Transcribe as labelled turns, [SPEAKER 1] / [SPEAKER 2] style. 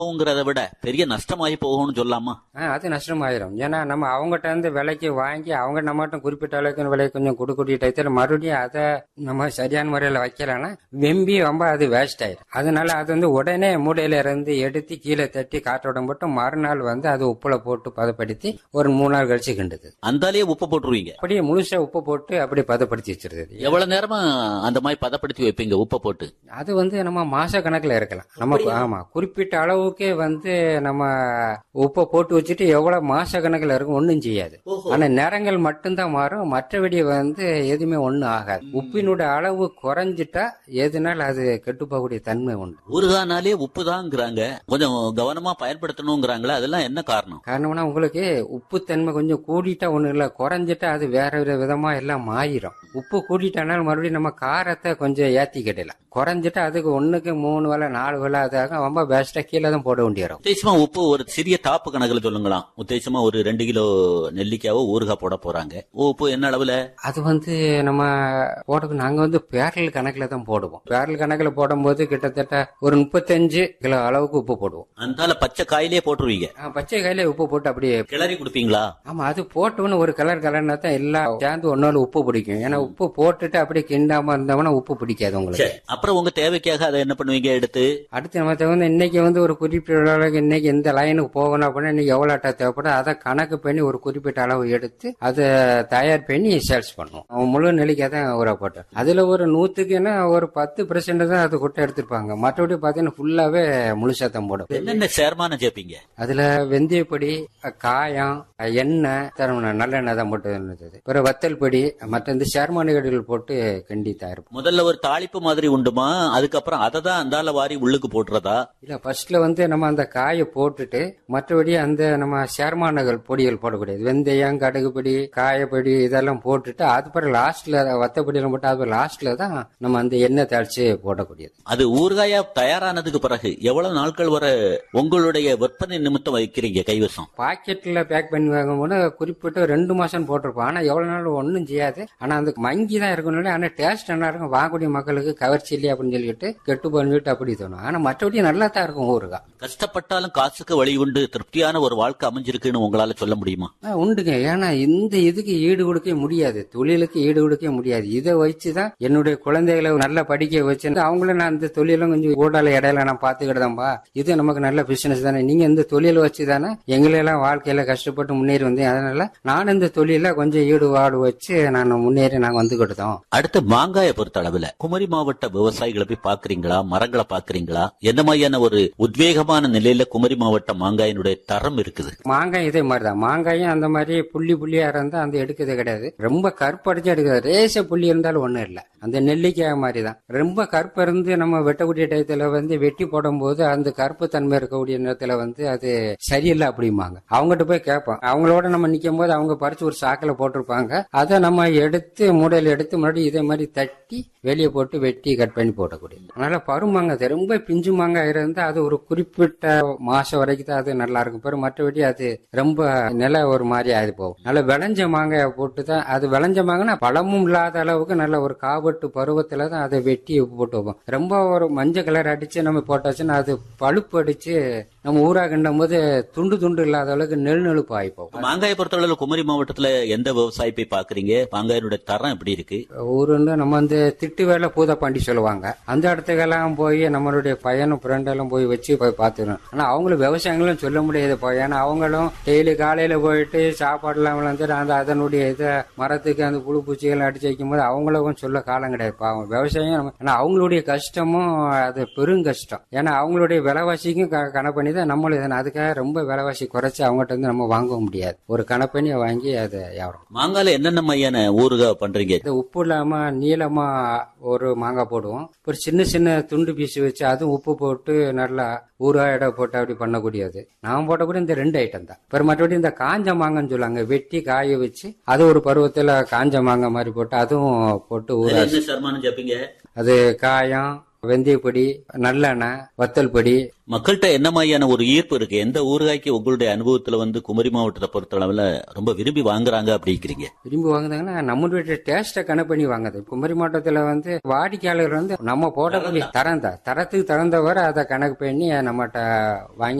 [SPEAKER 1] ங்கிறத விட பெரிய நஷ்டமாகி போகும்னு சொல்லாமா
[SPEAKER 2] ஆ, அது நஷ்டமாயிரும் ஏன்னா நம்ம அவங்ககிட்ட இருந்து விலைக்கு வாங்கி அவங்க நம்மகிட்ட குறிப்பிட்ட அளவுக்கு விலை கொஞ்சம் கொடுக்கூடிய டயத்தில் மறுபடியும் அதை நம்ம சரியான முறையில் வைக்கலன்னா வெம்பி ரொம்ப அது வேஸ்ட் ஆயிடும் அதனால அது வந்து உடனே மூடையில இருந்து எடுத்து கீழே தட்டி காற்றோட போட்டு மறுநாள் வந்து அது உப்புல போட்டு பதப்படுத்தி ஒரு மூணு நாள் கழிச்சு கிண்டுது
[SPEAKER 1] அந்தாலேயே உப்பு போட்டுருவீங்க
[SPEAKER 2] அப்படியே முழுசா உப்பு போட்டு அப்படியே பதப்படுத்தி வச்சிருது
[SPEAKER 1] எவ்வளவு நேரமா அந்த மாதிரி பதப்படுத்தி வைப்பீங்க உப்பை போட்டு
[SPEAKER 2] அது வந்து நம்ம மாச கணக்குல இருக்கலாம் நம்ம ஆமா குறிப்பிட்ட அளவுக்கே வந்து நம்ம உப்பை போட்டு வச்சுட்டு எவ்வளவு மாச கணக்குல இருக்கும் ஒண்ணும் செய்யாது ஆனா நிறங்கள் மட்டும்தான் மாறும் மற்றபடி வந்து எதுவுமே ஒண்ணும் ஆகாது உப்பினோட அளவு குறைஞ்சிட்டா எதுனால அது கெட்டு போகக்கூடிய தன்மை உண்டு
[SPEAKER 1] ஊறுகானாலே உப்பு தாங்கிறாங்க கொஞ்சம் கவனமா பயன்படுத்தணுங்கிறாங்களே அதெல்லாம் என்ன காரணம்
[SPEAKER 2] காரணம்னா உங்களுக்கு உப்புத்தன்மை கொஞ்சம் கூடிட்டா ஒண்ணும் இல்ல குறைஞ்சிட்டா அது வேற வேற விதமா எல்லாம் மாறிடும் உப்பு கூட்டிட்டானால் மறுபடியும் நம்ம காரத்தை கொஞ்சம் ஏத்திக்கிடலாம் குறைஞ்சிட்டா அதுக்கு ஒண்ணுக்கு மூணு வேலை நாலு வேலை அதாக ரொம்ப பெஸ்டா கீழே தான் போட வேண்டியிரும்
[SPEAKER 1] உத்தேசமா உப்பு ஒரு சிறிய தாப்பு கணக்குல சொல்லுங்களாம் உத்தேசமா ஒரு ரெண்டு கிலோ நெல்லிக்காவோ ஊறுகாய் போட போறாங்க உப்பு என்ன அளவுல
[SPEAKER 2] அது வந்து நம்ம போட நாங்க வந்து பேரல் கணக்குல தான் போடுவோம் பேரல் கணக்குல போடும்போது கிட்டத்தட்ட ஒரு முப்பத்தஞ்சு கிலோ அளவுக்கு உப்பு போடுவோம்
[SPEAKER 1] அந்தால பச்சை காயிலே போட்டுருவீங்க
[SPEAKER 2] ஆ, பச்சை கையில உப்பு போட்டு அப்படியே
[SPEAKER 1] கிளறி கொடுப்பீங்களா
[SPEAKER 2] ஆமா அது போட்டோன்னு ஒரு கலர் கலர்னா தான் எல்லாம் சேர்ந்து ஒன்னொரு உப்பு பிடிக்கும் ஏன்னா உப்பு போட்டுட்டு அப்படியே கிண்டாம இருந்தோம்னா உப்பு பிடிக்காது உங்களுக்கு
[SPEAKER 1] சரி அப்புறம் உங்க தேவைக்காக அதை என்ன பண்ணுவீங்க எடுத்து
[SPEAKER 2] அடுத்து நம்ம வந்து இன்னைக்கு வந்து ஒரு குறிப்பிட்ட அளவுக்கு இன்னைக்கு இந்த லைனுக்கு போகணும் அப்படின்னா இன்னைக்கு எவ்வளவு அட்டை தேவைப்படும் அதை கணக்கு பண்ணி ஒரு குறிப்பிட்ட அளவு எடுத்து அதை தயார் பண்ணி சேல்ஸ் பண்ணுவோம் அவன் முழு நெல்லிக்காய் தான் ஊற போட்டோம் அதுல ஒரு நூத்துக்குன்னா ஒரு பத்து பெர்சென்ட் தான் அது கொட்டை எடுத்திருப்பாங்க மற்றபடி பாத்தீங்கன்னா ஃபுல்லாவே முழுசா தான் போடும்
[SPEAKER 1] என்னென்ன சேர்மானம் சேர்ப்பீங்க
[SPEAKER 2] அதுல வெந்தயப்பொடி காயம் எண்ணெய் தரம் நல்லெண்ணெய் தான் போட்டு இருந்தது பிறகு வத்தல் பொடி மற்ற இந்த சேர்மானிகள் போட்டு கிண்டி தயார்
[SPEAKER 1] முதல்ல ஒரு தாளிப்பு மாதிரி உண்டுமா அதுக்கப்புறம் அதை தான் அந்தால வாரி உள்ளுக்கு போட்டுறதா
[SPEAKER 2] இல்ல ஃபர்ஸ்ட்ல வந்து நம்ம அந்த காயை போட்டுட்டு மற்றபடி அந்த நம்ம சேர்மானங்கள் பொடிகள் போடக்கூடியது வெந்தயம் கடுகு பொடி காயப்பொடி இதெல்லாம் போட்டுட்டு அது பிறகு லாஸ்ட்ல வத்தப்பொடியெல்லாம் போட்டு அது லாஸ்ட்ல தான் நம்ம அந்த எண்ணெய் தாளிச்சு போடக்கூடியது
[SPEAKER 1] அது ஊறுகாயா தயாரானதுக்கு பிறகு எவ்வளவு நாட்கள் வரை உங்களுடைய விற்பனை நிமித்தம் வைக்கிறீங்க கைவசம்
[SPEAKER 2] பாக்கெட்ல பேக் பண்ணி வாங்கும்போது குறிப்பிட்டு ரெண்டு மாசம் போட்டிருப்போம் ஆனா எவ்வளவு நாள் ஒன்றும் செய்யாது ஆனா அந்த மங்கி தான் இருக்கணும் ஆனா டேஸ்ட் நல்லா இருக்கும் வாங்கக்கூடிய மக்களுக்கு கவர்ச்சி இல்லையா அப்படின்னு சொல்லிட்டு கெட்டு பண்ணிட்டு அப்படி தோணும் ஆனா மற்றபடி நல்லா தான் இருக்கும் ஊறுகாய்
[SPEAKER 1] கஷ்டப்பட்டாலும் காசுக்கு வழி உண்டு திருப்தியான ஒரு வாழ்க்கை அமைஞ்சிருக்குன்னு உங்களால சொல்ல முடியுமா
[SPEAKER 2] ஆ, உண்டுங்க ஏன்னா இந்த இதுக்கு ஈடு கொடுக்க முடியாது தொழிலுக்கு ஈடு கொடுக்க முடியாது இதை வச்சுதான் என்னுடைய குழந்தைகளை நல்லா படிக்க வச்சு அவங்களும் நான் இந்த தொழிலும் கொஞ்சம் ஊடால இடையில நான் பாத்துக்கிட்டதாம்பா இது நமக்கு நல்ல பிசினஸ் தானே நீங்க இந்த தொழில் வச்சு தானே எங்களெல்லாம் வாழ்க்கையில கஷ்டப்பட்டு முன்னேறி வந்தேன் அதனால நான் இந்த தொழில கொஞ்சம் ஈடுபாடு வச்சு நான் முன்னேறி நாங்க வந்துகிட்டோம்
[SPEAKER 1] அடுத்து மாங்காயை பொறுத்த அளவுல குமரி மாவட்ட விவசாயிகளை போய் பாக்குறீங்களா மரங்களை பாக்குறீங்களா எந்த மாதிரியான ஒரு உத்வேகமான நிலையில குமரி மாவட்ட மாங்காயினுடைய தரம் இருக்குது
[SPEAKER 2] மாங்காய் இதே மாதிரிதான் மாங்காயும் அந்த மாதிரி புள்ளி புள்ளியா இருந்தா அந்த எடுக்கிறது கிடையாது ரொம்ப கருப்படிச்சு எடுக்கிறது ரேச புள்ளி இருந்தாலும் ஒண்ணும் இல்ல அந்த நெல்லிக்காய் மாதிரி தான் ரொம்ப கருப்பு இருந்து நம்ம வெட்டக்கூடிய டயத்துல வந்து வெட்டி போடும்போது அந்த கருப்பு தன்மை இருக்கக்கூடிய நேரத்துல வந்து அது சரியில்லை அப்படிம்பாங்க அவங்ககிட்ட போய் கேட்போம் அவங்களோட நம்ம நிக்கும் போது அவங்க பறிச்சு ஒரு சாக்கில போட்டிருப்பாங்க அதை நம்ம எடுத்து மூடையில எடுத்து மறுபடியும் இதே மாதிரி தட்டி வெளியே போட்டு வெட்டி கட் பண்ணி போடக்கூடியது அதனால பருமாங்காய் ரொம்ப பிஞ்சு மாங்காய் இருந்தா அது ஒரு குறிப்பிட்ட மாசம் வரைக்கும் தான் அது நல்லா இருக்கும் பிறகு மற்றபடி அது ரொம்ப நில ஒரு மாதிரி ஆகி போகும் நல்ல விளைஞ்ச மாங்காயை போட்டு தான் அது விளைஞ்ச மாங்கன்னா பழமும் இல்லாத அளவுக்கு நல்ல ஒரு காவட்டு பருவத்துல தான் அதை வெட்டி போட்டு வைப்போம் ரொம்ப ஒரு மஞ்சள் கலர் அடிச்சு நம்ம போட்டாச்சுன்னா அது பழுப்பு அடிச்சு நம்ம ஊரா கிண்டும் போது துண்டு துண்டு இல்லாத அளவுக்கு நெல் நெழுப்பு ஆகி போகும்
[SPEAKER 1] மாங்காயை பொறுத்த அளவுல குமரி மாவட்டத்துல எந்த விவசாயி போய் பாக்குறீங்க மாங்காயினுடைய தரம் எப்படி இருக்கு
[SPEAKER 2] ஊருன்னு நம்ம வந்து திட்டு வேலை பூதப்பாண்டி சொல்லுவாங்க அந்த இடத்துக்கெல்லாம் போய் நம்மளுடைய பையனும் ஃப்ரெண்டெல்லாம் போய் வச்சு போய் பார்த்துக்கணும் ஆனா அவங்களும் விவசாயங்களும் சொல்ல முடியாது போய் ஏன்னா அவங்களும் டெய்லி காலையில போயிட்டு சாப்பாடுலாம் விளைஞ்சிட்டு அந்த அதனுடைய இதை மரத்துக்கு அந்த புழு பூச்சிகள் அடிச்சு வைக்கும் போது அவங்களுக்கும் சொல்ல காலம் கிடையாது பாவம் விவசாயம் நம்ம- ஆனா அவங்களுடைய கஷ்டமும் அது பெரும் கஷ்டம் ஏன்னா அவங்களுடைய விலைவாசிக்கும் க- கணக்கு பண்ணி தான் நம்மளும் இதை- அதுக்காக ரொம்ப விலைவாசி குறைச்சு அவங்ககிட்ட இருந்து நம்ம வாங்க முடியாது ஒரு கணப்பணியை வாங்கி அதை வியாபாரம்
[SPEAKER 1] மாங்கால என்னென்ன மையான ஊறுகாய் பண்றீங்க
[SPEAKER 2] இது உப்பு இல்லாம நீளமா ஒரு மாங்காய் போடுவோம் ஒரு சின்ன சின்ன துண்டு பீஸ் வச்சு அதுவும் உப்பு போட்டு நல்லா ஊறுகாயோட போட்டு அப்படி பண்ணக்கூடியது நான் போட்டக்கூடிய இந்த ரெண்டு ஐட்டம் தான் அப்புறம் மற்றபடி இந்த காஞ்ச மாங்கான்னு சொல்லுவாங்க வெட்டி காய வச்சு அது ஒரு பருவத்துல காஞ்ச மாங்காய் மாதிரி போட்டு அதுவும் போட்டு ஊற
[SPEAKER 1] என்ன சர்மானம் கேப்பீங்க
[SPEAKER 2] அது காயம் வெந்தய பொடி நல்லெண்ணெய் வத்தல் பொடி
[SPEAKER 1] மக்கள்கிட்ட என்ன மாதிரியான ஒரு ஈர்ப்பு இருக்கு எந்த ஊறுகாய்க்கு உங்களுடைய அனுபவத்துல வந்து குமரி மாவட்டத்தை பொறுத்த அளவுல ரொம்ப விரும்பி வாங்குறாங்க அப்படிங்கிறீங்க
[SPEAKER 2] விரும்பி வாங்குதாங்கன்னா நம்மளுடைய டேஸ்ட்டை கணக்கு பண்ணி வாங்குது குமரி மாவட்டத்தில் வந்து வாடிக்கையாளர் வந்து நம்ம போடக்கூடிய தரம் தான் தரத்துக்கு தகுந்தவரை அதை கணக்கு பண்ணி நம்மகிட்ட வாங்கி